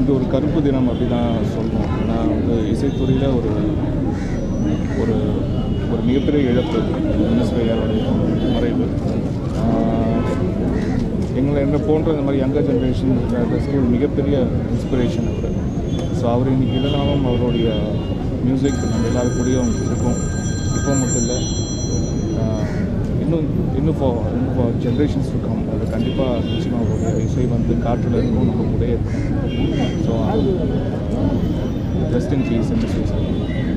இது ஒரு கருப்பு தினம் அப்படி தான் சொல்லணும் ஏன்னா வந்து இசைத்துறையில் ஒரு ஒரு ஒரு மிகப்பெரிய இழப்பு மினிஸ்வரையாருடைய மறைவு ஆஹ் எங்களை என்ன போன்ற இந்த மாதிரி யங்கர் ஜென்ரேஷன் ஒரு மிகப்பெரிய இன்ஸ்பிரேஷன் அவர் ஸோ அவர் இன்னைக்கு இல்லைனாலும் அவருடைய மியூசிக் நம்ம எல்லாரும் கூடயும் இருக்கும் இப்போ மட்டும் இல்லை ஆஹ் இன்னும் இன்னும் ஃபார் இன்னும் ஃபார் ஜென்ரேஷன்ஸ் இருக்கும் அது கண்டிப்பாக நிச்சயமாக அவருடைய இசை வந்து காற்றில் இருக்கும் நம்ம கூட இருக்கும் ஸோ ஜஸ்ட் இன் கேஸ் இந்த